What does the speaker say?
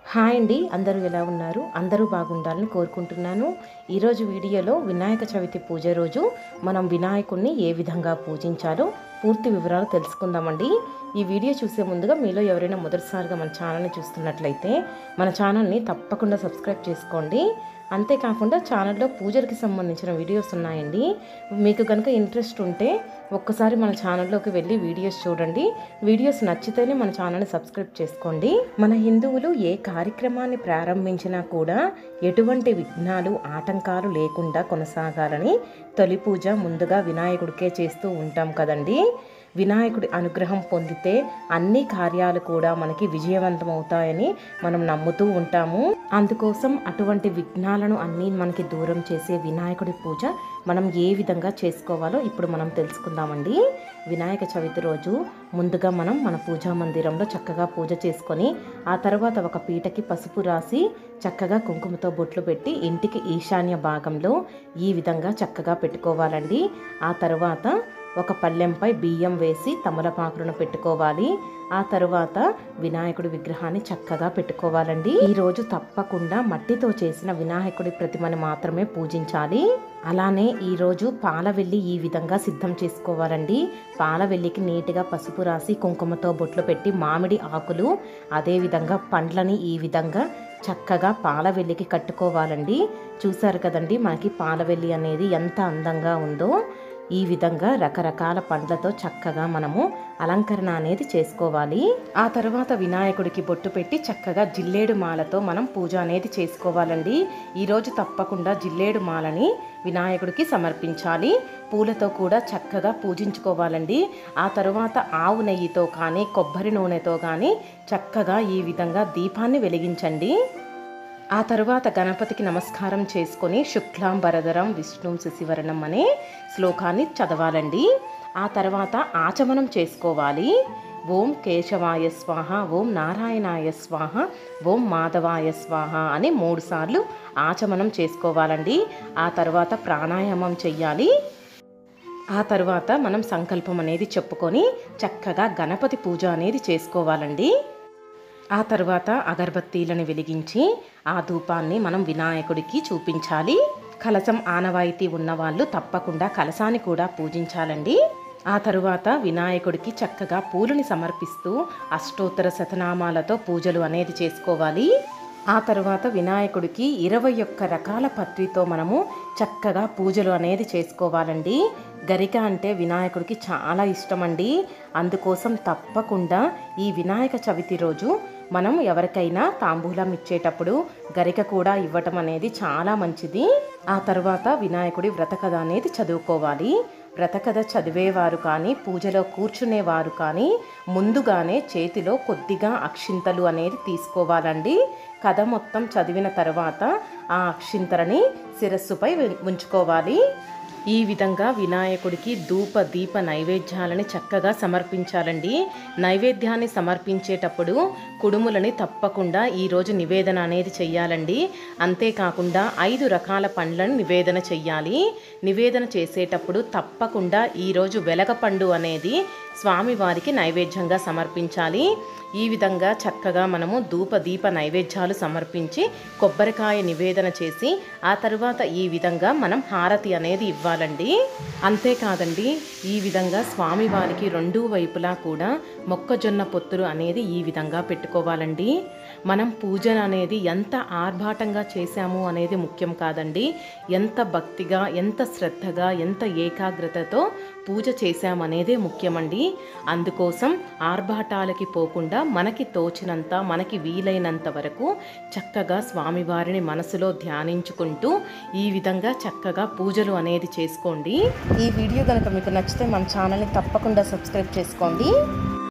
hi అండి అందరూ ఎలా ఉన్నారు అందరూ బాగుండాలని కోరుకుంటున్నాను ఈరోజు వీడియోలో వినాయక చవితి పూజ రోజు మనం వినాయకుడిని ఏ విధంగా పూజించాలో పూర్తి వివరాలు తెలుసుకుందామండి ఈ వీడియో చూసే ముందుగా మీలో ఎవరైనా మొదటిసారిగా మన ఛానల్ని చూస్తున్నట్లయితే మన ఛానల్ని తప్పకుండా సబ్స్క్రైబ్ చేసుకోండి అంతేకాకుండా ఛానల్లో పూజలకి సంబంధించిన వీడియోస్ ఉన్నాయండి మీకు కనుక ఇంట్రెస్ట్ ఉంటే ఒక్కసారి మన ఛానల్లోకి వెళ్ళి వీడియోస్ చూడండి వీడియోస్ నచ్చితేనే మన ఛానల్ని సబ్స్క్రైబ్ చేసుకోండి మన హిందువులు ఏ కార్యక్రమాన్ని ప్రారంభించినా కూడా ఎటువంటి విఘ్నాలు ఆటంకాలు లేకుండా కొనసాగాలని తొలి పూజ ముందుగా వినాయకుడికే చేస్తూ ఉంటాం కదండి వినాయకుడి అనుగ్రహం పొందితే అన్ని కార్యాలు కూడా మనకి విజయవంతం అవుతాయని మనం నమ్ముతూ ఉంటాము అందుకోసం అటువంటి విఘ్నాలను అన్నీ మనకి దూరం చేసే వినాయకుడి పూజ మనం ఏ విధంగా చేసుకోవాలో ఇప్పుడు మనం తెలుసుకుందామండి వినాయక చవితి రోజు ముందుగా మనం మన పూజా మందిరంలో చక్కగా పూజ చేసుకొని ఆ తర్వాత ఒక పీటకి పసుపు రాసి చక్కగా కుంకుమతో బొట్లు పెట్టి ఇంటికి ఈశాన్య భాగంలో ఈ విధంగా చక్కగా పెట్టుకోవాలండి ఆ తర్వాత ఒక పళ్ళెంపై బియ్యం వేసి తమలపాకులను పెట్టుకోవాలి ఆ తరువాత వినాయకుడి విగ్రహాన్ని చక్కగా పెట్టుకోవాలండి ఈ రోజు తప్పకుండా మట్టితో చేసిన వినాయకుడి ప్రతిమని మాత్రమే పూజించాలి అలానే ఈరోజు పాలవెల్లి ఈ విధంగా సిద్ధం చేసుకోవాలండి పాలవెల్లికి నీట్గా పసుపు రాసి కుంకుమతో బొట్లు పెట్టి మామిడి ఆకులు అదేవిధంగా పండ్లని ఈ విధంగా చక్కగా పాలవెల్లికి కట్టుకోవాలండి చూసారు కదండి మనకి పాలవెల్లి అనేది ఎంత అందంగా ఉందో ఈ విధంగా రకరకాల పండ్లతో చక్కగా మనము అలంకరణ అనేది చేసుకోవాలి ఆ తర్వాత వినాయకుడికి బొట్టు పెట్టి చక్కగా జిల్లేడు మాలతో మనం పూజ అనేది చేసుకోవాలండి ఈరోజు తప్పకుండా జిల్లేడు మాలని వినాయకుడికి సమర్పించాలి పూలతో కూడా చక్కగా పూజించుకోవాలండి ఆ తరువాత ఆవు నెయ్యితో కానీ కొబ్బరి నూనెతో కానీ చక్కగా ఈ విధంగా దీపాన్ని వెలిగించండి ఆ తరువాత గణపతికి నమస్కారం చేసుకొని శుక్లాం వరదరం విష్ణు శశివరణం అనే శ్లోకాన్ని చదవాలండి ఆ తర్వాత ఆచమనం చేసుకోవాలి ఓం కేశవాయ స్వాహ ఓం నారాయణాయ స్వాహ ఓం మాధవాయ స్వాహ అని మూడు సార్లు ఆచమనం చేసుకోవాలండి ఆ తర్వాత ప్రాణాయామం చెయ్యాలి ఆ తర్వాత మనం సంకల్పం అనేది చెప్పుకొని చక్కగా గణపతి పూజ అనేది చేసుకోవాలండి ఆ తర్వాత అగరబత్తీలను వెలిగించి ఆ ధూపాన్ని మనం వినాయకుడికి చూపించాలి కలశం ఆనవాయితీ ఉన్నవాళ్ళు తప్పకుండా కలశాన్ని కూడా పూజించాలండి ఆ తరువాత వినాయకుడికి చక్కగా పూలని సమర్పిస్తూ అష్టోత్తర శతనామాలతో పూజలు అనేది చేసుకోవాలి ఆ తర్వాత వినాయకుడికి ఇరవై ఒక్క రకాల పత్రితో మనము చక్కగా పూజలు అనేది చేసుకోవాలండి గరిక అంటే వినాయకుడికి చాలా ఇష్టమండి అందుకోసం తప్పకుండా ఈ వినాయక చవితి రోజు మనం ఎవరికైనా తాంబూలం ఇచ్చేటప్పుడు గరిక కూడా ఇవ్వటం అనేది చాలా మంచిది ఆ తర్వాత వినాయకుడి వ్రతకథ అనేది చదువుకోవాలి వ్రతకథ చదివేవారు కానీ పూజలో కూర్చునేవారు కానీ ముందుగానే చేతిలో కొద్దిగా అక్షింతలు అనేది తీసుకోవాలండి కథ మొత్తం చదివిన తర్వాత ఆ అక్షింతలని శిరస్సుపై ఉంచుకోవాలి ఈ విధంగా వినాయకుడికి ధూప దీప నైవేద్యాలని చక్కగా సమర్పించాలండి నైవేద్యాన్ని సమర్పించేటప్పుడు కుడుములని తప్పకుండా ఈరోజు నివేదన అనేది చెయ్యాలండి అంతేకాకుండా ఐదు రకాల పండ్లను నివేదన చెయ్యాలి నివేదన చేసేటప్పుడు తప్పకుండా ఈరోజు వెలగపండు అనేది స్వామివారికి నైవేద్యంగా సమర్పించాలి ఈ విధంగా చక్కగా మనము ధూప దీప నైవేద్యాలు సమర్పించి కొబ్బరికాయ నివేదన చేసి ఆ తరువాత ఈ విధంగా మనం హారతి అనేది ఇవ్వాలండి అంతేకాదండి ఈ విధంగా స్వామివారికి రెండు వైపులా కూడా మొక్కజొన్న పొత్తులు అనేది ఈ విధంగా పెట్టుకోవాలండి మనం పూజన అనేది ఎంత ఆర్భాటంగా చేశాము అనేది ముఖ్యం కాదండి ఎంత భక్తిగా ఎంత శ్రద్ధగా ఎంత ఏకాగ్రతతో పూజ చేశామనేదే ముఖ్యమండి అందుకోసం ఆర్భాటాలకి పోకుండా మనకి తోచినంత మనకి వీలైనంత వరకు చక్కగా స్వామివారిని మనసులో ధ్యానించుకుంటూ ఈ విధంగా చక్కగా పూజలు అనేది చేసుకోండి ఈ వీడియో కనుక మీకు నచ్చితే మన ఛానల్ని తప్పకుండా సబ్స్క్రైబ్ చేసుకోండి